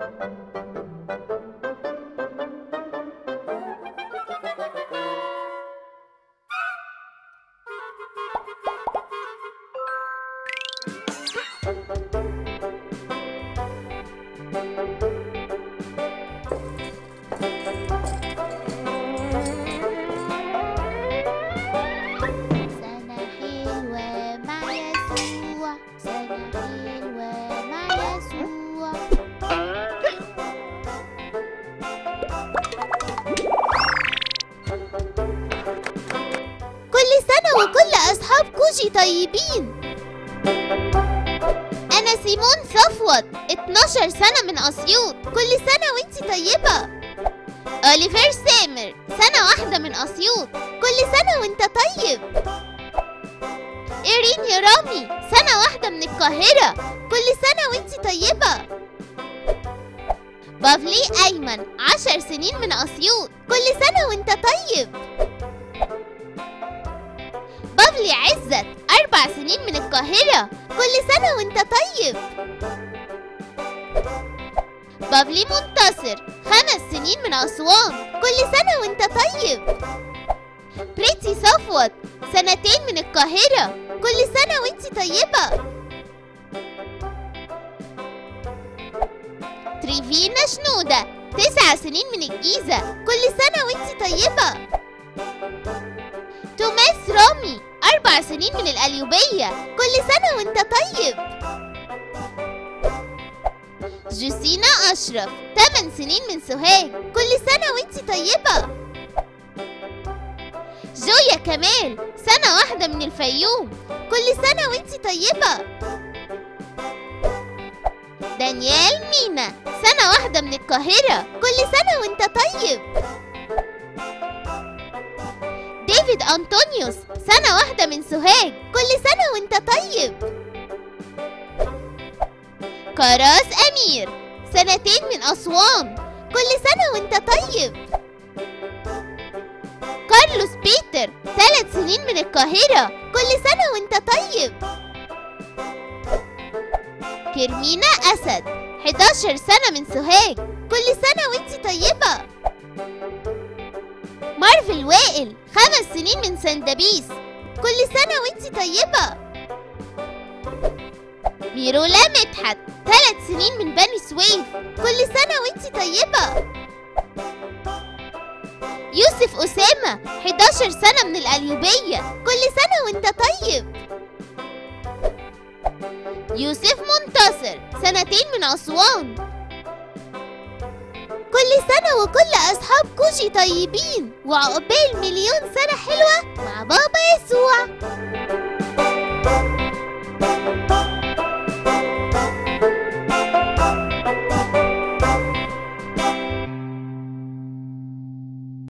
سنة حلوة مع يسوع سنة حلوة مع يسوع كل سنة وكل أصحاب كوجي طيبين أنا سيمون صفوت 12 سنة من أسيوط كل سنة وانتي طيبة أوليفر سامر سنة واحدة من أسيوط كل سنة وانت طيب إيرين يا رامي سنة واحدة من القاهرة كل سنة وانتي طيبة بافلي أيمن عشر سنين من أسيوط كل سنة وانت طيب بافلي عزت أربع سنين من القاهرة كل سنة وانت طيب بافلي منتصر خمس سنين من أسوان كل سنة وانت طيب بريتي صفوت سنتين من القاهرة كل سنة وانت طيبة تريفينا شنودة تسع سنين من الجيزة كل سنة وانت طيبة توماس رامي أربع سنين من القليوبية كل سنة وانت طيب جوسينا أشرف 8 سنين من سوهاج كل سنة وانت طيبة جويا كمال سنة واحدة من الفيوم كل سنة وانت طيبة دانيال مينا سنة واحدة من القاهرة كل سنة وانت طيب ديفيد أنطونيوس سنة واحدة من سوهاج كل سنة وانت طيب كراس أمير سنتين من أسوان كل سنة وانت طيب كارلوس بيتر ثلاث سنين من القاهرة كل سنة وانت طيب كرمينا أسد 11 سنة من سوهاج كل سنة وانت طيبة مارفل وائل خمس سنين من سندبيس كل سنة وانت طيبة ميرولا مدحت ثلاث سنين من بني سويف كل سنة وانت طيبة يوسف أسامة 11 سنة من القليوبية كل سنة وانت طيب يوسف منتصر سنتين من أسوان كل سنة وكل أصحاب كوجي طيبين وعقبال مليون سنة حلوة مع بابا يسوع